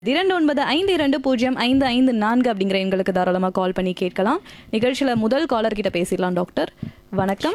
இரண்டு ஒன்பது ஐந்து இரண்டு பூஜ்ஜியம் ஐந்து ஐந்து நான்கு அப்படிங்கிற எண்களுக்கு தாராளமாக கால் பண்ணி கேட்கலாம் நிகழ்ச்சியில் முதல் காலர் கிட்ட பேசிடலாம் டாக்டர் வணக்கம்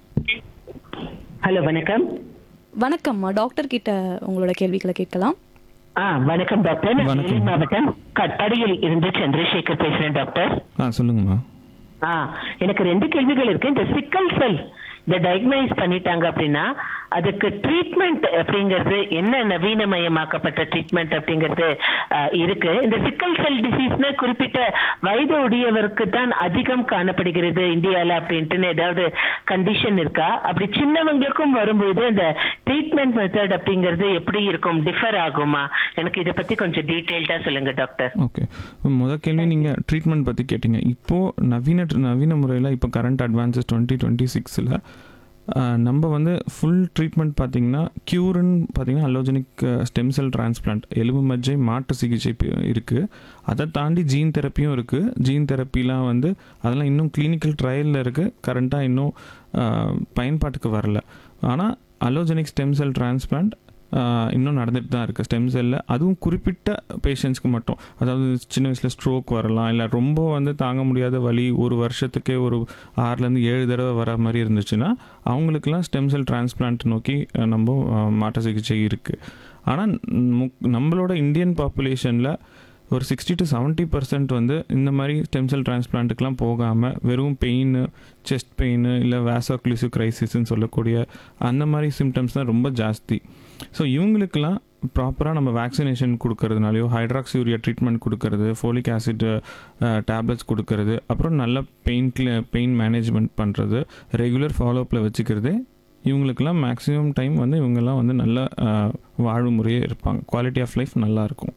ஹலோ வணக்கம் வணக்கம்மா டாக்டர் கிட்ட உங்களோட கேள்விகளை கேட்கலாம் ஆ வணக்கம் டாக்டர் நான் வணக்கம். வேலூர் மாவட்டம் கட்பாடியில் இருந்து சந்திரசேகர் பேசுறேன் டாக்டர் ஆ சொல்லுங்கம்மா ஆ எனக்கு ரெண்டு கேள்விகள் இருக்கு இந்த சிக்கல் செல் இந்த டயக்னைஸ் பண்ணிட்டாங்க அப்படின்னா அதுக்கு ட்ரீட்மெண்ட் அப்படிங்கிறது என்ன நவீனமயமாக்கப்பட்ட ட்ரீட்மெண்ட் அப்படிங்கிறது ஆ, இருக்கு இந்த சிக்கல் செல் டிசீஸ்னா குறிப்பிட்ட வயது உடையவருக்கு தான் அதிகம் காணப்படுகிறது இந்தியால அப்படின்ட்டு ஏதாவது கண்டிஷன் இருக்கா அப்படி சின்னவங்களுக்கும் வரும்போது இந்த ட்ரீட்மெண்ட் மெத்தட் அப்படிங்கிறது எப்படி இருக்கும் டிஃபர் ஆகுமா எனக்கு இதை பத்தி கொஞ்சம் டீட்டெயில்டா சொல்லுங்க டாக்டர் ஓகே முதல் கேள்வி நீங்கள் ட்ரீட்மெண்ட் பற்றி கேட்டிங்க இப்போது நவீன நவீன முறையில் இப்போ கரண்ட் அட்வான்சஸ் டுவெண்ட்டி டுவெண்ட்டி சிக்ஸில் நம்ம வந்து ஃபுல் ட்ரீட்மெண்ட் பார்த்தீங்கன்னா க்யூர்னு பார்த்தீங்கன்னா அலோஜெனிக் ஸ்டெம் செல் டிரான்ஸ்பிளான்ட் எலும்பு மஜ்ஜை மாற்று சிகிச்சை இருக்குது அதை தாண்டி ஜீன் தெரப்பியும் இருக்குது ஜீன் தெரப்பிலாம் வந்து அதெல்லாம் இன்னும் கிளினிக்கல் ட்ரையலில் இருக்குது கரண்ட்டாக இன்னும் அஹ், பயன்பாட்டுக்கு வரல ஆனால் allogenic stem cell transplant ah இன்னும் நடந்துட்டு தான் இருக்குது ஸ்டெம் செல்லில் அதுவும் குறிப்பிட்ட பேஷண்ட்ஸ்க்கு மட்டும் அதாவது சின்ன வயசில் ஸ்ட்ரோக் வரலாம் இல்லை ரொம்ப வந்து தாங்க முடியாத வலி ஒரு வருஷத்துக்கே ஒரு ஆறுலேருந்து ஏழு தடவை வர மாதிரி இருந்துச்சுன்னா அவங்களுக்குலாம் ஸ்டெம் செல் டிரான்ஸ்பிளான்ட் நோக்கி அஹ் நம்ம ஆஹ் மாற்று சிகிச்சை இருக்குது ஆனால் நம்மளோட இந்தியன் பாப்புலேஷனில் ஒரு சிக்ஸ்டி டு செவன்ட்டி பர்சன்ட் வந்து இந்த மாதிரி ஸ்டெம் செல் டிரான்ஸ்பிளான்ட்டுக்கெலாம் போகாமல் வெறும் பெயின் செஸ்ட் பெயின் இல்லை வேசோக்ளிசிவ் கிரைசிஸ்ன்னு சொல்லக்கூடிய அந்த மாதிரி சிம்டம்ஸ் தான் ரொம்ப ஜாஸ்தி ஸோ இவங்களுக்கெல்லாம் ப்ராப்பராக நம்ம வேக்சினேஷன் கொடுக்கறதுனாலையோ ஹைட்ராக்சியூரியா ட்ரீட்மெண்ட் கொடுக்கறது ஃபோலிக் ஆசிட் டேப்லெட்ஸ் கொடுக்கறது அப்புறம் நல்ல பெயின் பெயின் மேனேஜ்மெண்ட் பண்ணுறது ரெகுலர் ஃபாலோஅப்பில் வச்சுக்கிறது இவங்களுக்கெல்லாம் மேக்ஸிமம் டைம் வந்து இவங்கெல்லாம் வந்து நல்ல அஹ், வாழும் முறையே இருப்பாங்க குவாலிட்டி ஆஃப் லைஃப் நல்லா இருக்கும்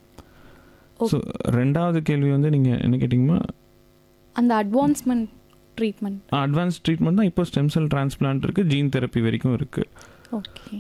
ஸோ ரெண்டாவது கேள்வி வந்து நீங்கள் என்ன கேட்டிங்கன்னா அந்த அட்வான்ஸ்மெண்ட் ட்ரீட்மெண்ட் அட்வான்ஸ் ட்ரீட்மெண்ட் தான் இப்போ ஸ்டெம் செல் டிரான்ஸ்பிளான்ட் இருக்குது ஜீன் தெரப்பி வரைக்கும் இருக்குது ஓகே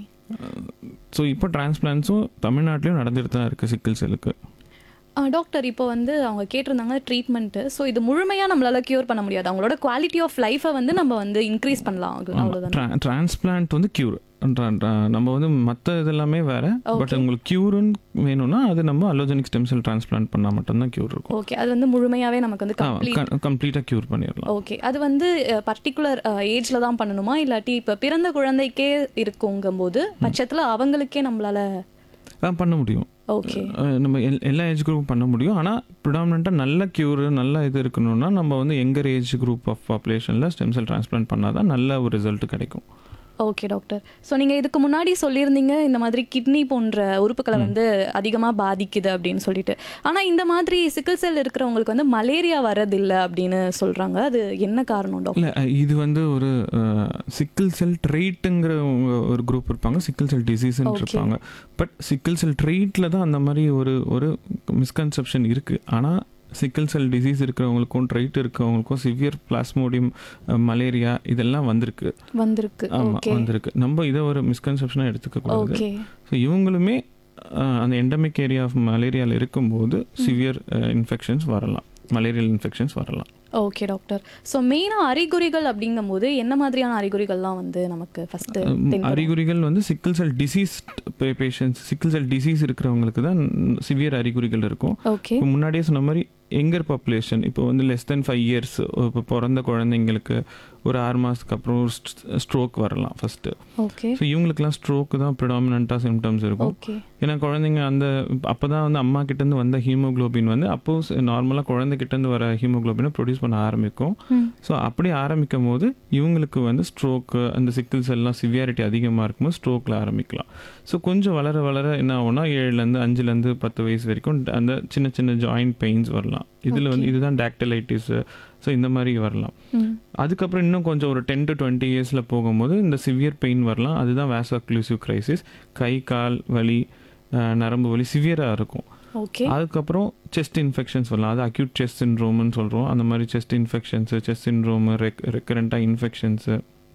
ஸோ இப்போ டிரான்ஸ்பிளான்ஸும் தமிழ்நாட்டிலையும் நடந்துட்டு தான் இருக்குது சிக்கிள் செல்லுக்கு டாக்டர் இப்போ வந்து அவங்க கேட்டிருந்தாங்க ட்ரீட்மெண்ட்டு ஸோ இது முழுமையாக நம்மளால க்யூர் பண்ண முடியாது அவங்களோட குவாலிட்டி ஆஃப் லைஃபை வந்து நம்ம வந்து இன்க்ரீஸ் பண்ணலாம் அவ்வளோதான் டிரான்ஸ்பிளான்ட் வந்து க்யூர் நம்ம வந்து மற்ற இதெல்லாமே வேற பட் Okay. உங்களுக்கு க்யூருன்னு வேணும்னா அது நம்ம அலோஜெனிக் ஸ்டெம் செல் டிரான்ஸ்பிளான்ட் பண்ணால் மட்டும்தான் க்யூர் இருக்கும் ஓகே அது வந்து முழுமையாகவே நமக்கு வந்து கம்ப்ளீட் கம்ப்ளீட்டாக க்யூர் பண்ணிடலாம் ஓகே அது வந்து பர்டிகுலர் ஏஜ்ல தான் பண்ணணுமா இல்லாட்டி இப்போ பிறந்த குழந்தைக்கே இருக்குங்கும்போது பட்சத்தில் அவங்களுக்கே நம்மளால ஆ பண்ண முடியும் ஓகே அஹ் நம்ம எல்- எல்லா ஏஜ் குரூப்பும் பண்ண முடியும் ஆனால் ப்ரிடாமினண்ட்டாக நல்ல க்யூர் நல்ல இது இருக்கணும்னா நம்ம வந்து எங்கர் ஏஜ் குரூப் ஆஃப் பாப்புலேஷனில் ஸ்டெம் செல் டிரான்ஸ்பிளான்ட் பண்ணால் தான் நல்ல ஒரு ரிசல்ட் கிடைக்கும் ஓகே டாக்டர் ஸோ நீங்கள் இதுக்கு முன்னாடி சொல்லியிருந்தீங்க இந்த மாதிரி கிட்னி போன்ற உறுப்புகளை வந்து அதிகமாக பாதிக்குது அப்படின்னு சொல்லிட்டு ஆனால் இந்த மாதிரி சிக்கல் செல் இருக்கிறவங்களுக்கு வந்து மலேரியா வரதில்லை அப்படின்னு சொல்கிறாங்க அது என்ன காரணம் டாக்டர் இல்லை இது வந்து ஒரு சிக்கிள் செல் ட்ரெயிட்டுங்கிற ஒரு குரூப் இருப்பாங்க சிக்கிள் செல் டிசீஸ்ன்னு Okay. இருப்பாங்க பட் சிக்கிள் செல் ட்ரெயிட்டில் தான் அந்த மாதிரி ஒரு ஒரு மிஸ்கன்செப்ஷன் இருக்குது ஆனால் சிக்கிள் செல் டிசீஸ் இருக்கிறவங்களுக்கும் ட்ரைட் இருக்கிறவங்களுக்கும் சிவியர் பிளாஸ்மோடியம் மலேரியா இதெல்லாம் வந்திருக்கு வந்திருக்கு ஆமாம் ஓகே வந்திருக்கு நம்ம இதை ஒரு மிஸ்கன்செப்ஷனாக எடுத்துக்கக்கூடாது ஓகே ஸோ இவங்களுமே அஹ், அந்த எண்டமிக் ஏரியா ஆஃப் மலேரியாவில் இருக்கும்போது சிவியர் இன்ஃபெக்ஷன்ஸ் வரலாம் மலேரியல் இன்ஃபெக்ஷன்ஸ் வரலாம் ஓகே டாக்டர் ஸோ மெயினாக அறிகுறிகள் அப்படிங்கும்போது என்ன மாதிரியான அறிகுறிகள்லாம் வந்து நமக்கு ஃபஸ்ட்டு அஹ், அறிகுறிகள் வந்து sickle cell disease patients sickle cell disease இருக்கிறவங்களுக்கு தான் சிவியர் அறிகுறிகள் இருக்கும் ஓகே இப்போ முன்னாடியே சொன்ன மாதிரி எங்கர் பாப்புலேஷன் இப்போ வந்து லெஸ் தென் ஃபைவ் இயர்ஸ் இப்போ பிறந்த குழந்தைங்களுக்கு ஒரு ஆறு மாதத்துக்கு அப்புறம் ஒரு ஸ்ட்ரோக் வரலாம் ஃபஸ்ட்டு ஓகே ஸோ இவங்களுக்குலாம் ஸ்ட்ரோக்கு தான் ப்ரிடாமினண்ட்டாக சிம்டம்ஸ் இருக்கும் ஓகே ஏன்னா குழந்தைங்க அந்த அப்போ தான் வந்து அம்மா கிட்டேருந்து வந்த ஹீமோகுளோபின் வந்து அப்போ நார்மலாக குழந்தைகிட்டேருந்து வர ஹீமோகுளோபினை ப்ரொடியூஸ் பண்ண ஆரம்பிக்கும் ம் ஸோ அப்படி ஆரம்பிக்கும் போது இவங்களுக்கு வந்து ஸ்ட்ரோக்கு அந்த சிக்கிள்ஸ் எல்லாம் சிவியாரிட்டி அதிகமாக இருக்கும்போது ஸ்ட்ரோக்கில் ஆரம்பிக்கலாம் ஸோ கொஞ்சம் வளர வளர என்ன ஆகும்னா ஏழுலேருந்து அஞ்சுலேருந்து பத்து வயசு வரைக்கும் அந்த சின்ன சின்ன ஜாயிண்ட் பெயின்ஸ் வரலாம் இதில் வந்து Okay. இதுதான் டாக்டலைட்டிஸ் ஸோ இந்த மாதிரி வரலாம் ம் அதுக்கப்புறம் இன்னும் கொஞ்சம் ஒரு டென் டு டுவெண்ட்டி இயர்ஸில் போகும்போது இந்த சிவியர் பெயின் வரலாம் அதுதான் வேசோக்ளூசிவ் கிரைசிஸ் கை கால் வலி அஹ், நரம்பு வலி சிவியராக இருக்கும் ஓகே அதுக்கப்புறம் செஸ்ட் இன்ஃபெக்ஷன்ஸ் வரலாம் அது அக்யூட் செஸ்ட் சின்ரோம்னு சொல்கிறோம் அந்த மாதிரி செஸ்ட் இன்ஃபெக்ஷன்ஸு செஸ்ட் சின்ரோமு ரெக் ரெக்கரண்ட்டாக இன்ஃபெக்ஷன்ஸு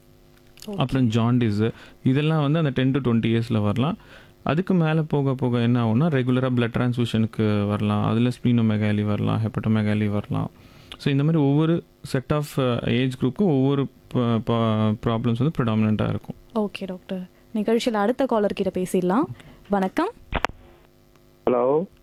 அப்புறம் ஜாண்டிஸு இதெல்லாம் வந்து அந்த டென் டு டுவெண்ட்டி இயர்ஸில் வரலாம் அதுக்கு மேலே போக போக என்ன ஆகும்னா ரெகுலராக பிளட் ட்ரான்ஸ்ஃபியூஷனுக்கு வரலாம் அதில் ஸ்பீனோமெகாலி வரலாம் ஹெப்பட்டோமெகாலி வரலாம் ஸோ இந்த மாதிரி ஒவ்வொரு செட் ஆஃப் ஏஜ் குரூப்புக்கும் ஒவ்வொரு ப்ராப்ளம்ஸ் வந்து ப்ரிடாமினண்ட்டாக இருக்கும் ஓகே டாக்டர் நிகழ்ச்சியில் அடுத்த காலர் கிட்ட பேசிடலாம் வணக்கம் ஹலோ